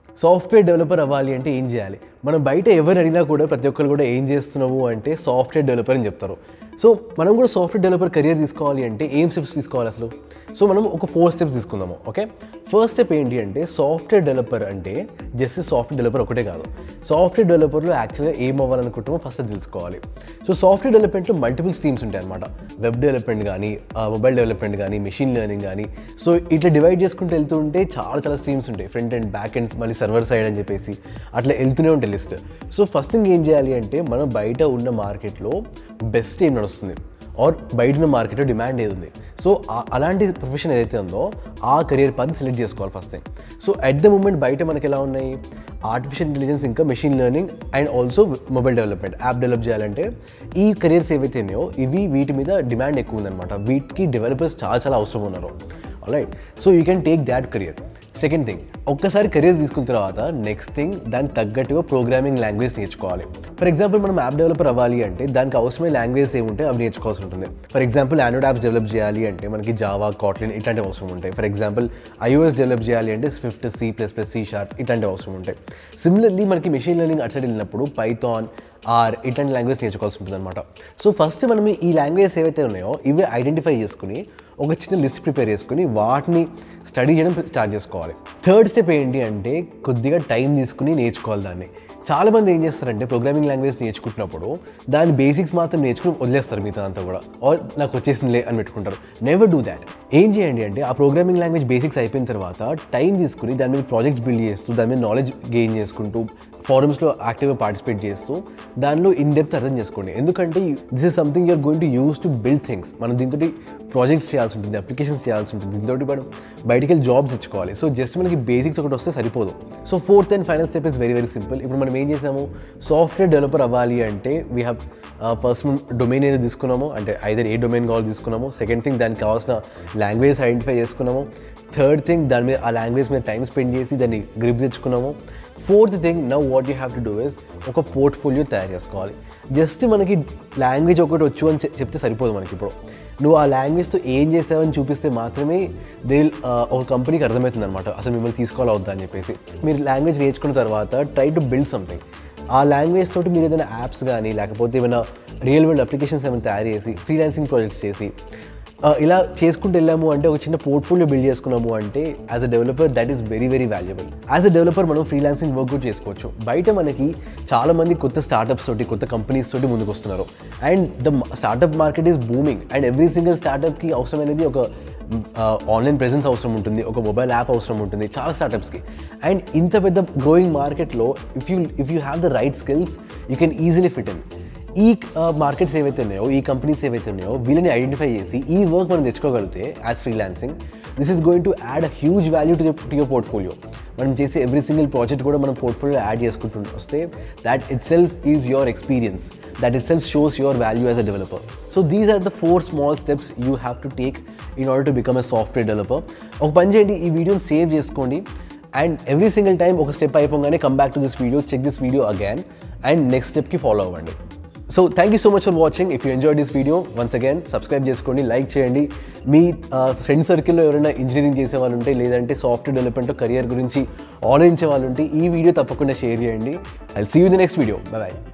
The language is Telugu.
సాఫ్ట్వేర్ డెవలపర్ అవ్వాలి అంటే ఏం చేయాలి మనం బయట ఎవరు అడిగినా కూడా ప్రతి ఒక్కరు కూడా ఏం చేస్తున్నావు అంటే సాఫ్ట్వేర్ డెవలపర్ అని చెప్తారు సో మనం కూడా సాఫ్ట్వేర్ డెవలపర్ కెరియర్ తీసుకోవాలి అంటే ఏం స్టెప్స్ తీసుకోవాలి అసలు సో మనం ఒక ఫోర్ స్టెప్స్ తీసుకుందాము ఓకే ఫస్ట్ స్టెప్ ఏంటి అంటే సాఫ్ట్వేర్ డెవలపర్ అంటే జస్ట్ సాఫ్ట్వేర్ డెవలపర్ ఒకటే కాదు సాఫ్ట్వేర్ డెవలపర్లో యాక్చువల్గా ఏం అవ్వాలనుకుంటామో ఫస్ట్ అది తెలుసుకోవాలి సో సాఫ్ట్వేర్ డెవలప్మెంట్లో మల్టిపుల్ స్ట్రీమ్స్ ఉంటాయి అనమాట వెబ్ డెవలప్మెంట్ కానీ మొబైల్ డెవలప్మెంట్ కానీ మెషిన్ లెర్నింగ్ కానీ సో ఇట్లా డివైడ్ చేసుకుంటూ వెళ్తూ ఉంటే చాలా చాలా స్ట్రీమ్స్ ఉంటాయి ఫ్రంట్ అండ్ బ్యాక్ ఎండ్స్ మళ్ళీ సర్వర్ సైడ్ అని చెప్పేసి అట్లా వెళ్తూనే ఉంటాయి లిస్ట్ సో ఫస్ట్ థింగ్ ఏం చేయాలి అంటే మనం బయట ఉన్న మార్కెట్లో బెస్ట్ ఏం నడుస్తుంది ఆర్ బయట ఉన్న మార్కెట్లో డిమాండ్ ఏది ఉంది సో ఆ- అలాంటి ప్రొఫెషన్ ఏదైతే ఉందో ఆ కెరియర్ పాత్ సెలెక్ట్ చేసుకోవాలి first thing so at the moment బయట మనకి ఎలా ఉన్నాయి ఆర్టిఫిషియల్ ఇంటెలిజెన్స్ ఇంకా machine learning and also mobile development app develop చేయాలంటే ఈ కెరియర్స్ ఏవైతే ఉన్నాయో ఇవి వీటి మీద డిమాండ్ ఎక్కువ ఉందన్నమాట వీటికి డెవలపర్స్ చాలా చాలా అవసరం ఉన్నారు right so you can take that career second thing ఒక్కసారి కెరీర్ తీసుకున్న తర్వాత నెక్స్ట్ థింగ్ దానికి తగ్గట్టుగా ప్రోగ్రామింగ్ లాంగ్వేజ్ నేర్చుకోవాలి ఫర్ ఎగ్జాంపుల్ మనం యాప్ డెవలపర్ అవ్వాలి అంటే దానికి అవసరమైన లాంగ్వేజ్ ఏముంటే అవి నేర్చుకోవాల్సి ఉంటుంది for example Android apps develop చేయాలి అంటే మనకి జావా కాట్లిన్ ఇట్లాంటివి అవసరం ఉంటాయి ఫర్ ఎగ్జాంపుల్ ఐఓఎస్ డెవలప్ చేయాలి అంటే Swift C plus plus C sharp ఇట్లాంటివి అవసరం ఉంటాయి సిమిలర్లీ మనకి మెషిన్ లెర్నింగ్ అటు సైడ్ వెళ్ళినప్పుడు పైథాన్ ఆర్ ఇట్లాంటి లాంగ్వేజ్ నేర్చుకోవాల్సి ఉంటుంది అనమాట సో ఫస్ట్ మనం ఈ లాంగ్వేజెస్ ఏవైతే ఉన్నాయో ఇవే ఐడెంటిఫై చేసుకుని ఒక చిన్న లిస్ట్ ప్రిపేర్ చేసుకుని వాటిని స్టడీ చేయడం స్టార్ట్ చేసుకోవాలి థర్డ్ స్టెప్ ఏంటి అంటే కొద్దిగా టైం తీసుకుని నేర్చుకోవాలి దాన్ని చాలా మంది ఏం చేస్తారంటే ప్రోగ్రామింగ్ లాంగ్వేజ్ నేర్చుకుంటున్నప్పుడు దాని బేసిక్స్ మాత్రం నేర్చుకుని వదిలేస్తారు మిగతా అంతా కూడా ఆర్ నాకు వచ్చేసిందిలే అని పెట్టుకుంటారు నెవర్ డూ దాట్ ఏం చేయండి అంటే ఆ ప్రోగ్రామింగ్ లాంగ్వేజ్ బేసిక్స్ అయిపోయిన తర్వాత టైం తీసుకుని దాని మీద ప్రాజెక్ట్స్ బిల్డ్ చేస్తూ దాని మీద నాలెడ్జ్ గెయిన్ చేసుకుంటూ ఫారమ్స్లో యాక్టివ్గా పార్టిసిపేట్ చేస్తూ దానిలో ఇన్ డెప్త్ అర్థం చేసుకోండి ఎందుకంటే this is something you're going to use to build things మనం దీంతో ప్రాజెక్ట్స్ చేయాల్సి ఉంటుంది అప్లికేషన్స్ చేయాల్సి ఉంటుంది దీంతో మనం బయటికి వెళ్ళి జాబ్స్ తెచ్చుకోవాలి సో జస్ట్ మనకి బేసిక్స్ ఒకటి వస్తే సరిపోదు so fourth and final step is very very simple ఇప్పుడు మనం ఏం చేసాము సాఫ్ట్వేర్ డెవలపర్ అవ్వాలి అంటే వీ హ్యావ్ పర్సనల్ డొమైన్ ఏదో తీసుకున్నాము అంటే ఐదర్ ఏ డొమైన్ కావాలి తీసుకున్నాము సెకండ్ థింగ్ దానికి కావాల్సిన లాంగ్వేజ్ ఐడెంటిఫై చేసుకున్నాము థర్డ్ థింగ్ దాని మీద ఆ లాంగ్వేజ్ మీద టైం స్పెండ్ చేసి దాన్ని గ్రిప్ తెచ్చుకున్నాము fourth thing now what you have to do is ఒక పోర్ట్ఫోలియో తయారు చేసుకోవాలి జస్ట్ మనకి లాంగ్వేజ్ ఒకటి వచ్చు అని చె- చెప్తే సరిపోదు మనకి ఇప్పుడు నువ్వు ఆ లాంగ్వేజ్తో ఏం చేసావని చూపిస్తే మాత్రమే దే ఒక కంపెనీకి అర్థమవుతుంది అనమాట అసలు మిమ్మల్ని తీసుకోవాలి అవుద్దా అని చెప్పేసి మీరు లాంగ్వేజ్ నేర్చుకున్న తర్వాత ట్రై టు బిల్డ్ సంథింగ్ ఆ లాంగ్వేజ్ తోటి మీరు ఏదైనా యాప్స్ కానీ లేకపోతే ఏమైనా రియల్ వరల్డ్ అప్లికేషన్స్ ఏమైనా తయారు చేసి ఫ్రీలాన్సింగ్ ప్రాజెక్ట్స్ చేసి ఆ, ఇలా చేసుకుంటూ వెళ్ళాము అంటే ఒక చిన్న పోర్ట్ఫోలియో బిల్డ్ చేసుకున్నాము అంటే as a developer that is very very valuable as a developer మనం ఫ్రీలాన్సింగ్ వర్క్ కూడా చేసుకోవచ్చు బయట మనకి చాలా మంది కొత్త స్టార్టప్స్ తోటి కొత్త కంపెనీస్ తోటి ముందుకు వస్తున్నారు and the startup market is booming and every single స్టార్టప్కి అవసరమైనది ఒక ఆన్లైన్ ప్రెజెన్స్ అవసరం ఉంటుంది ఒక మొబైల్ యాప్ అవసరం ఉంటుంది చాలా స్టార్టప్స్కి అండ్ ఇంత పెద్ద గ్రోయింగ్ మార్కెట్లో if you if you have the right skills you can easily fit in ఈ మార్కెట్స్ ఏవైతే ఉన్నాయో ఈ కంపెనీస్ ఏవైతే ఉన్నాయో వీళ్ళని ఐడెంటిఫై చేసి ఈ వర్క్ మనం తెచ్చుకోగలిగితే as freelancing this is going to add a huge value to to your portfolio మనం చేసే ఎవ్రీ సింగిల్ ప్రాజెక్ట్ కూడా మనం పోర్ట్ఫోలియో యాడ్ చేసుకుంటూ వస్తే that itself is your experience that itself shows your value as a developer so these are the four small steps you have to take in order to become a software developer ఒక పని చేయండి ఈ వీడియోని సేవ్ చేసుకోండి అండ్ ఎవ్రీ సింగిల్ టైం ఒక స్టెప్ అయిపోగానే come back to this video check this video again and next స్టెప్కి ఫాలో అవ్వండి so thank you so much for watching if you enjoy this video once again subscribe చేసుకోండి లైక్ చేయండి మీ ఫ్రెండ్ సర్కిల్లో ఎవరైనా ఇంజనీరింగ్ చేసే వాళ్ళు ఉంటే లేదంటే సాఫ్ట్వేర్ డెవలప్మెంట్ కెరియర్ గురించి ఆలోచించే వాళ్ళు ఉంటే ఈ వీడియో తప్పకుండా షేర్ చేయండి I see you the next video bye